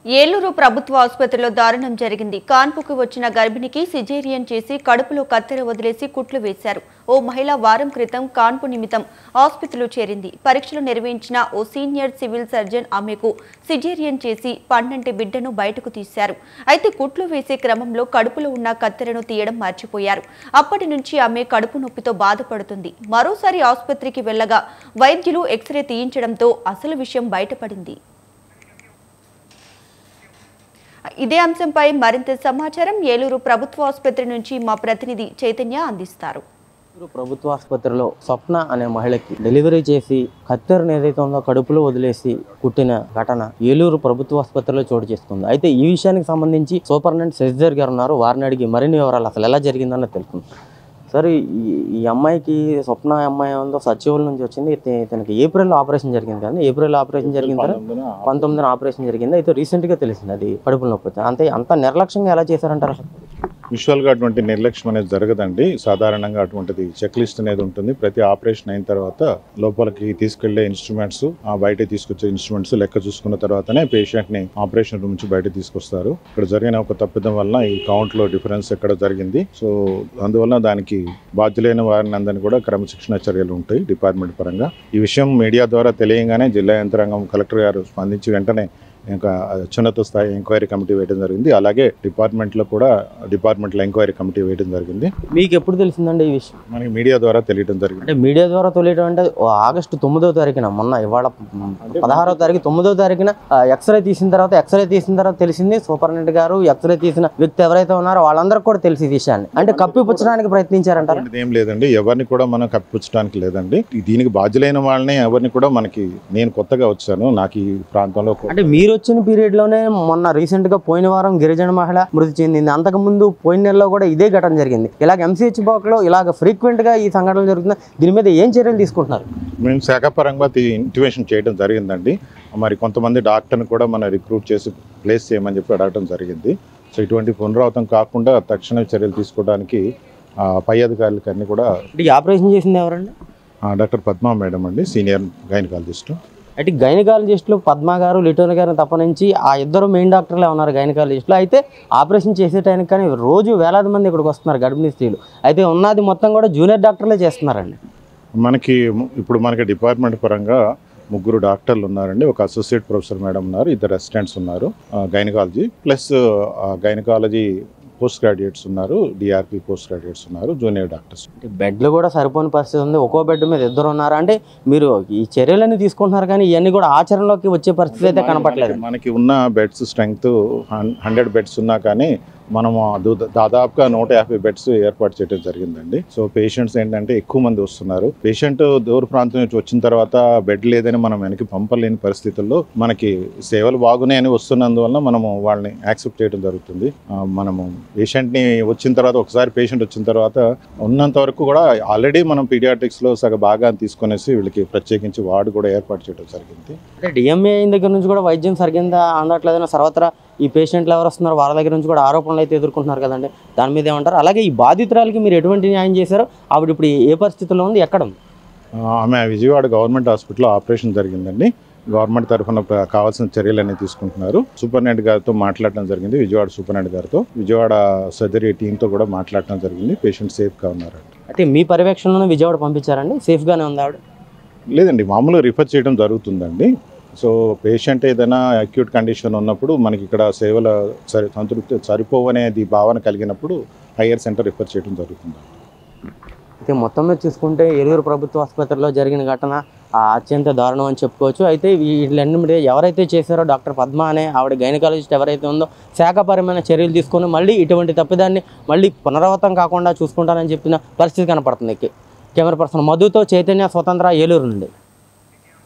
ఏలూరు ప్రభుత్వ ఆసుపత్రిలో దారుణం జరిగింది కాన్పుకు వచ్చిన గర్భిణికి సిజేరియన్ చేసి కడుపులో కత్తెర వదిలేసి కుట్లు వేశారు ఓ మహిళ వారం క్రితం కాన్పు నిమిత్తం ఆసుపత్రిలో చేరింది పరీక్షలు నిర్వహించిన ఓ సీనియర్ సివిల్ సర్జన్ ఆమెకు సిజేరియన్ చేసి పన్నెంటి బిడ్డను బయటకు తీశారు అయితే కుట్లు వేసే క్రమంలో కడుపులో ఉన్న కత్తెరను తీయడం మర్చిపోయారు అప్పటి నుంచి ఆమె కడుపు నొప్పితో బాధపడుతుంది మరోసారి ఆసుపత్రికి వెళ్లగా వైద్యులు ఎక్స్రే తీయించడంతో అసలు విషయం బయటపడింది ఇదే అంశంపై మరింత సమాచారం ఏలూరు ప్రభుత్వ ఆసుపత్రి నుంచి మా ప్రతినిధి చైతన్య అందిస్తారు ఏలూరు ప్రభుత్వ ఆసుపత్రిలో స్వప్న అనే మహిళకి డెలివరీ చేసి కత్తెరను ఏదైతే ఉందో కడుపులో వదిలేసి కుట్టిన ఘటన ఏలూరు ప్రభుత్వ ఆసుపత్రిలో చోటు చేసుకుంది అయితే ఈ విషయానికి సంబంధించి సూపరింటెండెంట్ శశిధర్ గారు ఉన్నారు వారిని అడిగి మరిన్ని వివరాలు అసలు ఎలా జరిగిందన్నది తెలుస్తుంది సార్ ఈ ఈ అమ్మాయికి స్వప్న అమ్మాయి ఉందో సచివుల నుంచి వచ్చింది ఇత- ఇతనికి ఏప్రిల్లో ఆపరేషన్ జరిగింది కదా ఏప్రిల్ ఆపరేషన్ జరిగిన తర్వాత పంతొమ్మిదిన ఆపరేషన్ జరిగింది అయితే రీసెంట్గా తెలిసింది అది కడుపులో నొప్పి వచ్చింది. అంతే అంత నిర్లక్ష్యంగా ఎలా చేశారంటారు అసలు యూజువల్గా అటువంటి నిర్లక్ష్యం అనేది జరగదండి సాధారణంగా అటువంటిది చెక్ లిస్ట్ అనేది ఉంటుంది ప్రతి ఆపరేషన్ అయిన తర్వాత లోపలికి తీసుకెళ్లే ఇన్స్ట్రుమెంట్స్ ఆ బయట తీసుకొచ్చే ఇన్స్ట్రుమెంట్స్ లెక్క చూసుకున్న తర్వాతనే పేషెంట్ ని ఆపరేషన్ రూమ్ నుంచి బయట తీసుకొస్తారు ఇక్కడ జరిగిన ఒక తప్పిదం వల్ల ఈ కౌంట్ లో డిఫరెన్స్ ఎక్కడ జరిగింది సో అందువల్ల దానికి బాధ్యులైన వారిని అందరినీ కూడా క్రమశిక్షణ చర్యలు ఉంటాయి డిపార్ట్మెంట్ పరంగా ఈ విషయం మీడియా ద్వారా తెలియగానే జిల్లా యంత్రాంగం కలెక్టర్ గారు స్పందించి వెంటనే ఇంకా అత్యున్నత స్థాయి ఎంక్వైరీ కమిటీ వేయడం జరిగింది అలాగే డిపార్ట్మెంట్లో కూడా డిపార్ట్మెంట్లో ఎంక్వైరీ కమిటీ వేయడం జరిగింది మీకు ఎప్పుడు తెలిసిందండి ఈ విషయం మనకి మీడియా ద్వారా తెలియడం జరిగింది అంటే మీడియా ద్వారా తెలియడం అంటే ఓ ఆగస్టు తొమ్మిదో తారీఖున మొన్న ఇవాళ పదహారో తారీఖు తొమ్మిదో తారీఖున ఆ, ఎక్స్రే తీసిన తర్వాత ఎక్స్రే తీసిన తర్వాత తెలిసింది సూపరింటెండెంట్ గారు ఎక్స్రే తీసిన వ్యక్తి ఎవరైతే ఉన్నారో వాళ్ళందరికీ కూడా తెలిసి ఈ విషయాన్ని అంటే కప్పిపుచ్చడానికి ప్రయత్నించారంటారు అటువంటిది ఏం లేదండి ఎవరిని కూడా మనం కప్పించడానికి లేదండి దీనికి బాధ్యులైన వాళ్ళని ఎవరిని కూడా మనకి నేను కొత్తగా వచ్చాను నాకు ఈ ప్రాంతంలో కొ- అంటే మీరు వచ్చిన పీరియడ్ లోనే మొన్న రీసెంట్ గా పోయిన వారం గిరిజన మహిళ మృతి చెందింది అంతకు ముందు పోయిన నెలలో కూడా ఇదే ఘటన జరిగింది ఇలాగ ఎంసీహెచ్ బ్లాక్ లో ఇలాగ ఫ్రీక్వెంట్ గా ఈ సంఘటనలు జరుగుతుంది దీని మీద ఏం చర్యలు తీసుకుంటున్నారు మేము శాఖపరంగా ఇంటిమేషన్ చేయడం జరిగిందండి మరి కొంతమంది డాక్టర్ని కూడా మనం రిక్రూట్ చేసి ప్లేస్ చేయమని చెప్పి అడగడం జరిగింది సో ఇటువంటి పునరావృతం కాకుండా తక్షణ చర్యలు తీసుకోవడానికి ఆ, పై అధికారులకి అన్ని కూడా అంటే ఈ ఆపరేషన్ చేసింది ఎవరండి ఆ, డాక్టర్ పద్మా మేడం అండి సీనియర్ గైనకాలజిస్ట్ అంటే గైనకాలజిస్టులు పద్మ గారు లిటోన్ గారిని తప్పనించి ఆ ఇద్దరు మెయిన్ డాక్టర్లే ఉన్నారు గైనకాలజిస్టులు అయితే ఆపరేషన్ చేసే టైంకి కానీ రోజు వేలాది మంది ఇక్కడికి వస్తున్నారు గర్భిణీ స్త్రీలు అయితే ఉన్నది మొత్తం కూడా జూనియర్ డాక్టర్లే చేస్తున్నారండి మనకి ము- ఇప్పుడు మనకి డిపార్ట్మెంట్ పరంగా ముగ్గురు డాక్టర్లు ఉన్నారండి ఒక అసోసియేట్ ప్రొఫెసర్ మేడం ఉన్నారు ఇద్దరు అసిస్టెంట్స్ ఉన్నారు gynaecology plus gynaecology post graduates ఉన్నారు డిఆర్పి పోస్ట్ గ్రాడ్యుయేట్స్ ఉన్నారు జూనియర్ డాక్టర్స్ అంటే బెడ్లు కూడా సరిపోని పరిస్థితి ఉంది ఒక్కో బెడ్ మీద ఇద్దరు ఉన్నారు అంటే మీరు ఈ చర్యలన్నీ తీసుకుంటున్నారు కానీ ఇవన్నీ కూడా ఆచరణలోకి వచ్చే పరిస్థితి అయితే కనపట్లేదు మనకి ఉన్న బెడ్స్ స్ట్రెంగ్త్ హండ్రెడ్ బెడ్స్ ఉన్నా కానీ మనము దు- దాదాపుగా నూట యాభై బెడ్స్ ఏర్పాటు చేయడం జరిగిందండి సో పేషెంట్స్ ఏంటంటే ఎక్కువ మంది వస్తున్నారు పేషెంట్ దూర ప్రాంతం నుంచి వచ్చిన తర్వాత బెడ్ లేదని మనం వెనక్కి పంపలేని పరిస్థితుల్లో మనకి సేవలు బాగున్నాయని వస్తున్నందువల్ల మనము వాళ్ళని యాక్సెప్ట్ చేయడం జరుగుతుంది ఆ, మనము పేషెంట్ని వచ్చిన తర్వాత ఒకసారి పేషెంట్ వచ్చిన తర్వాత ఉన్నంత వరకు కూడా ఆల్రెడీ మనం పీడియాట్రిక్స్లో సగ భాగాన్ని తీసుకొనేసి వీళ్ళకి ప్రత్యేకించి వార్డు కూడా ఏర్పాటు చేయడం జరిగింది అంటే డిఎంఏ దగ్గర నుంచి కూడా వైద్యం సరిగ్గా అందట్లేదని సర్వత్రా ఈ పేషెంట్లు ఎవరు వస్తున్నారో వాళ్ళ దగ్గర నుంచి కూడా ఆరోపణలు అయితే ఎదుర్కొంటున్నారు కదండి దాని మీద ఏమంటారు అలాగే ఈ బాధితురాలకి మీరు ఎటువంటి న్యాయం చేశారో ఆవిడ ఇప్పుడు ఏ పరిస్థితిలో ఉంది ఎక్కడ ఉంది ఆ, ఆమె విజయవాడ గవర్నమెంట్ హాస్పిటల్లో ఆపరేషన్ జరిగిందండి గవర్నమెంట్ తరఫున ప్ర- కావాల్సిన చర్యలన్నీ తీసుకుంటున్నారు సూపరింటెండెంట్ గారితో మాట్లాడడం జరిగింది విజయవాడ సూపరింటెండెంట్ గారితో విజయవాడ సర్జరీ టీంతో కూడా మాట్లాడటం జరిగింది పేషెంట్ సేఫ్గా ఉన్నారండి అయితే మీ పర్యవేక్షణలోనే విజయవాడ పంపించారండి సేఫ్గానే ఉంది ఆవిడ లేదండి మామూలుగా రిఫర్ చేయడం జరుగుతుందండి సో పేషెంట్ ఏదైనా అక్యూట్ కండిషన్ ఉన్నప్పుడు మనకి ఇక్కడ సేవల సరి సంతృప్తి సరిపోవనేది భావన కలిగినప్పుడు హయ్యర్ సెంటర్ రిఫర్ చేయడం జరుగుతుంది అయితే మొత్తం మీద చూసుకుంటే ఏలూరు ప్రభుత్వ ఆసుపత్రిలో జరిగిన ఘటన ఆ, అత్యంత దారుణం అని చెప్పుకోవచ్చు అయితే వీళ్ళన్ని మీద ఎవరైతే చేశారో డాక్టర్ పద్మ అనే ఆవిడ గైనకాలజిస్ట్ ఎవరైతే ఉందో శాఖపరమైన చర్యలు తీసుకొని మళ్ళీ ఇటువంటి తప్పిదాన్ని మళ్ళీ పునరావృతం కాకుండా చూసుకుంటానని చెప్పిన పరిస్థితి కనపడుతుంది కెమెరా పర్సన్ మధుతో చైతన్య స్వతంత్ర ఏలూరు నుండి